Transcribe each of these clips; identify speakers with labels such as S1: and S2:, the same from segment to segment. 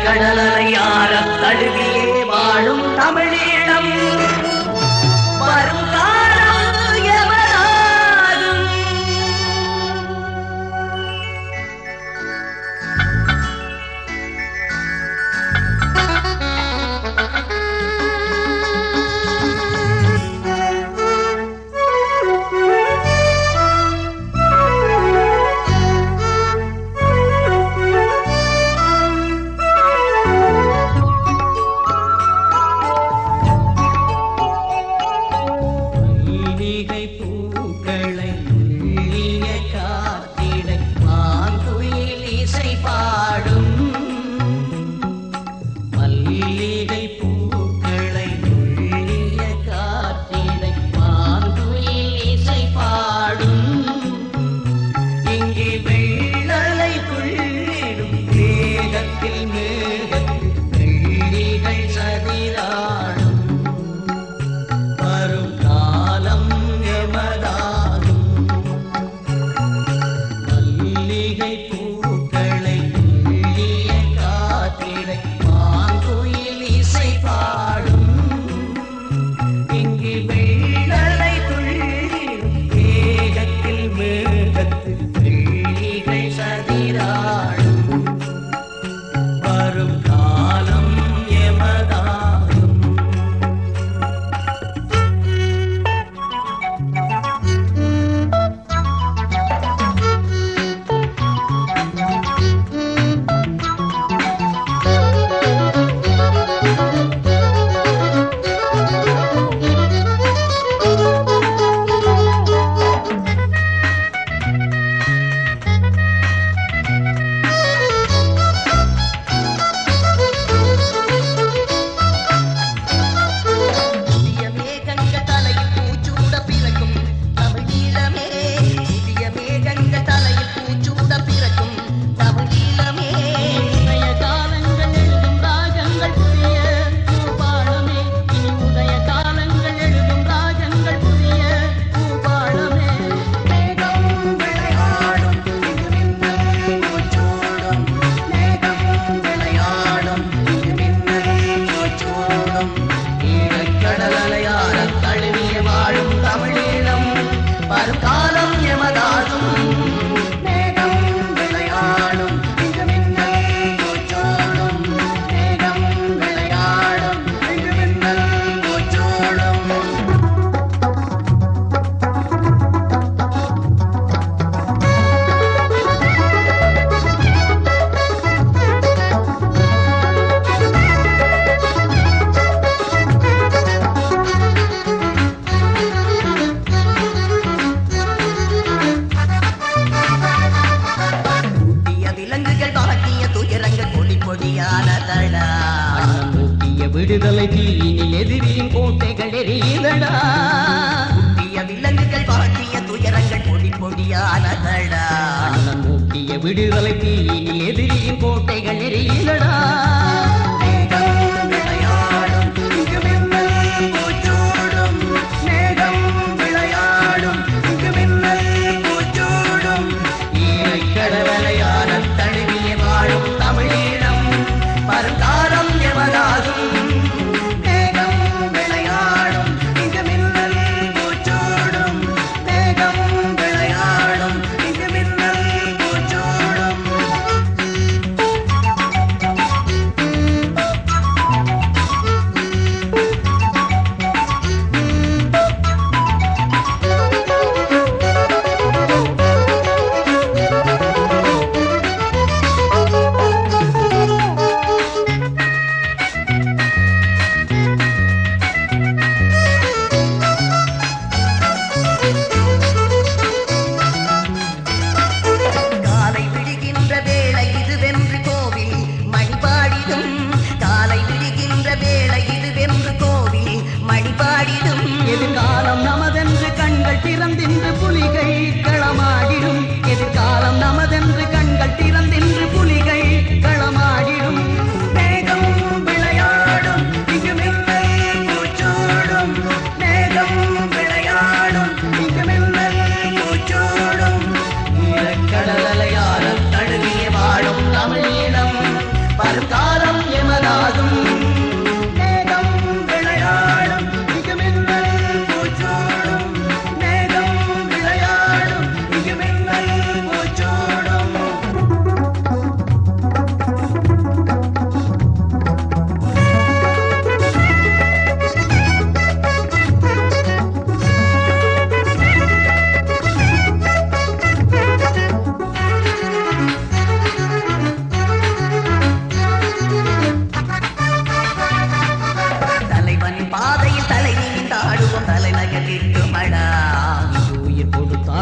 S1: ஈழக்கடலையார தழுவியே வாழும் தமிழீழம் வரும் காலம் எவராகும் மல்லிகை பூக்களை மெல்லிய காத்திடை மாங்குயில் இசை பாடும் மல்லிகை பூக்களை மெல்லிய காத்திடை மாங்குயில் இசை பாடும் இங்கே வெள்ளலை துள்ளிடும் மேகத்தில் மேகத்தில் வெள்ளிகள் சதிராடும் வரும் காலம் எமதாகும் மல்லிகை பூக்களை மெல்லிய காத்திடை மாங்குயில் இசை பாடும் இங்கு வெள்ளலை துள்ளிடும் மேகத்தில் மேகத்தில் வெள்ளிகள் சதிராடும் வரும் காலம் எமதாகும் புதிய மேகங்கள் தலையில் பூச்சூட பிறக்கும் தமிழ் ஈழமே புதிய மேகங்கள் தலையில் பூச்சூட பிறக்கும் தமிழ் ஈழமே
S2: உதய காலங்கள் எழுதும் ராகங்கள் புதிய பூபாளமே இனி உதய காலங்கள் எழுதும் ராகங்கள் புதிய பூபாளமே
S1: மேகம் விளையாடும் இங்கு மின்னல் பூச்சூடும் மேகம் விளையாடும் இங்கு மின்னல் பூச்சூடும் ஈழக்கடல் அலையார தழுவிய வாழும் தமிழீழம் வருங்காலம் எமதாகும் மேகம் விளையாடும் இங்கு மின்னல் பூச்சூடும் மேகம் விளையாடும் இங்கு மின்னல் பூச்சூடும் ஊட்டிய விலங்குகள் பாட்டிய துயரங்கள் பொடி பொடியான தடா
S2: மூட்டிய விடுதலை தீயினில் எதிரியின் கோட்டைகள் எரியுதடா
S1: ஊட்டிய விலங்குகள் பாட்டிய துயரங்கள் பொடி பொடியான தடா
S2: அண்ணன் மூட்டிய விடுதலை தீயினில் எதிரியின் கோட்டைகள் எரியுதடா
S1: மேகம் விளையாடும் இங்கு மின்னல் பூச்சூடும் மேகம் விளையாடும் இங்கு மின்னல் பூச்சூடும் ஈரைக்கடவலையான தழுவிய வாழும் தமிழீழம் வருங்காலம் எவராகும் மேகம் விளையாடும் இங்கு மின்னல் பூச்சூடும் மேகம் விளையாடும் இங்கு மின்னல் பூச்சூடும்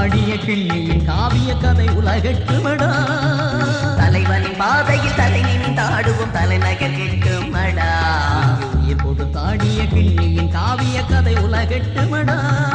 S2: கொடுத்தாடிய கிண்ணியின் காவிய கதை உலகட்டுமடா
S1: தலைவனின் பாதையில் தலை நிமிந்தாடுவோம் தலைநகர் கெட்டுமடா
S2: உயிர் கொடுத்தாடிய கிண்ணியின் காவிய கதை உலகட்டுமடா